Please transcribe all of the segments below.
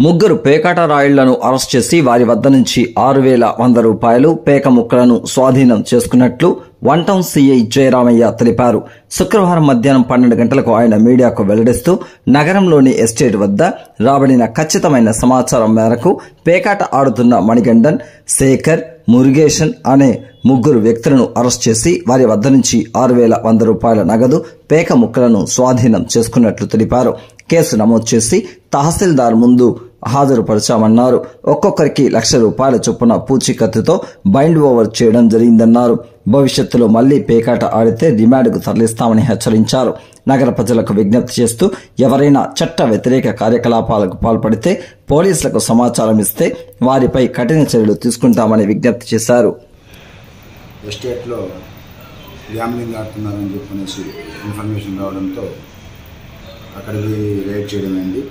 ముగ్గురు పేకాట రాయుళ్లను అరెస్ట్ చేసి వారి వద్ద నుంచి ఆరు వేల వంద రూపాయలు పేక ముక్కలను స్వాధీనం చేసుకున్నట్లు వన్ టౌన్ సీఐ జయరామయ్య తెలిపారు శుక్రవారం మధ్యాహ్నం పన్నెండు గంటలకు ఆయన మీడియాకు వెల్లడిస్తూ నగరంలోని ఎస్టేట్ వద్ద రాబడిన ఖచ్చితమైన సమాచారం మేరకు పేకాట ఆడుతున్న మణిగండన్ శేఖర్ మురుగేషన్ అనే ముగ్గురు వ్యక్తులను అరెస్ట్ చేసి వారి వద్ద నుంచి ఆరు వేల వంద రూపాయల నగదు పేక ముక్కలను స్వాధీనం చేసుకున్నట్లు తెలిపారు కేసు నమోదు చేసి తహసీల్దార్ ముందు హాజరుపరిచామన్నారు ఒక్కొక్కరికి లక్ష రూపాయల చొప్పున పూచీకత్తుతో బైండ్ ఓవర్ చేయడం జరిగిందన్నారు భవిష్యత్తులో మళ్లీ పేకాట ఆడితే రిమాండ్కు తరలిస్తామని హెచ్చరించారు నగర ప్రజలకు విజ్ఞప్తి చేస్తూ ఎవరైనా చట్ట వ్యతిరేక కార్యకలాపాలకు పాల్పడితే పోలీసులకు సమాచారం ఇస్తే వారిపై కఠిన చర్యలు తీసుకుంటామని విజ్ఞప్తి చేశారు ఎస్టేట్లో గ్యామ్లింగ్ ఆడుతున్నారని చెప్పనేసి ఇన్ఫర్మేషన్ రావడంతో అక్కడికి రైడ్ చేయడం అయింది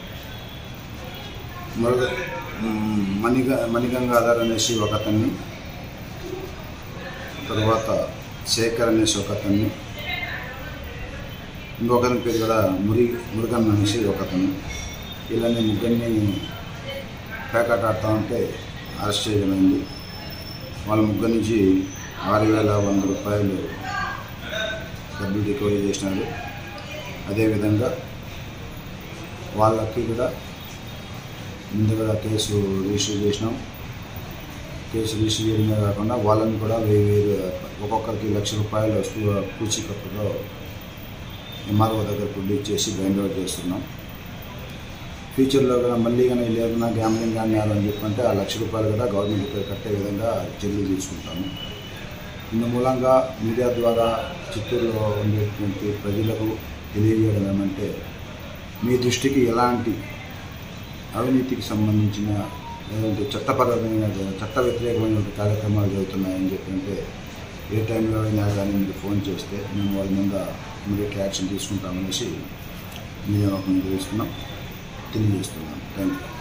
మరొక మ్, మణిగ మణిగంగాధర్ అనేసి ఒక అతన్ని తర్వాత శేఖర్ అనేసి ఒక అతన్ని ఇంకొకరి పేరు కూడా మురి మురుగన్ అనేసి ఒక అతను వీళ్ళని ముగ్గురిని పేకాట ఆడుతూ ఉంటే అరెస్ట్ చేయడం అయింది వాళ్ళ ముగ్గురు నుంచి ఆరు వేల వంద రూపాయలు డబ్బులు రికవరీ చేసినారు అదేవిధంగా వాళ్ళకి కూడా ముందుగా కేసు రిజిస్టర్ చేసినాం కేసు రిజిస్టర్ చేయడమే కాకుండా వాళ్ళని కూడా వెయ్యి వేలు ఒక్కొక్కరికి లక్ష రూపాయలు సు- పూచీకత్తులో ఎంఆర్ఓ దగ్గర ప్రొడ్యూస్ చేసి బైండ్ అవుట్ చేస్తున్నాం ఫ్యూచర్లో కూడా మళ్ళీ కానీ లేకున్నా గ్యామ్లింగ్ కానీ అని చెప్పంటే ఆ లక్ష రూపాయలు కూడా గవర్నమెంట్ కట్టే విధంగా చర్యలు తీసుకుంటాము ఇందు మూలంగా మీడియా ద్వారా చిత్తూరులో ఉండేటువంటి ప్రజలకు తెలియజేయడం ఏమంటే మీ దృష్టికి ఎలాంటి అవినీతికి సంబంధించిన లేదంటే చట్టపరమైన చట్ట వ్యతిరేకమైన కార్యక్రమాలు జరుగుతున్నాయని చెప్పంటే ఏ టైంలో అయినా కానీ మీరు ఫోన్ చేస్తే మేము వాళ్ళ మీద ఇమీడియట్ యాక్షన్ తీసుకుంటామనేసి మేము తీసుకున్నాం తెలియజేస్తున్నాం థ్యాంక్ యూ